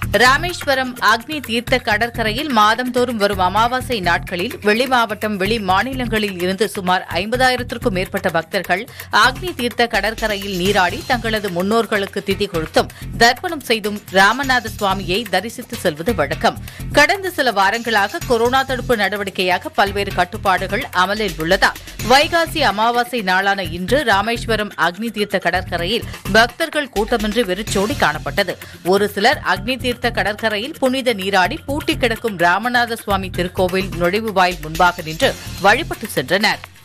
ராமேஸ்வரம் அக்னி தீர்த்த கடற்கரையில் மாதந்தோறும் வரும் அமாவாசை நாட்களில் வெளி மாவட்டம் வெளி மாநிலங்களில் இருந்து சுமார் ஐம்பதாயிரத்திற்கும் மேற்பட்ட பக்தர்கள் அக்னி தீர்த்த கடற்கரையில் நீராடி தங்களது முன்னோர்களுக்கு திதி கொடுத்தும் தர்ப்பணம் செய்தும் ராமநாத சுவாமியை தரிசித்து செல்வது வழக்கம் கடந்த சில வாரங்களாக கொரோனா தடுப்பு நடவடிக்கையாக பல்வேறு கட்டுப்பாடுகள் அமலில் உள்ளதால் வைகாசி அமாவாசை நாளான இன்று ராமேஸ்வரம் அக்னி தீர்த்த கடற்கரையில் பக்தர்கள் கூட்டமின்றி வெறிச்சோடி காணப்பட்டது ஒரு சிலர் அக்னி தீர்த்த கடற்கரையில் புனித நீராடி பூட்டி கிடக்கும் ராமநாத சுவாமி திருக்கோவில் நுழைவு வாயில் முன்பாக நின்று வழிபட்டு சென்றனர்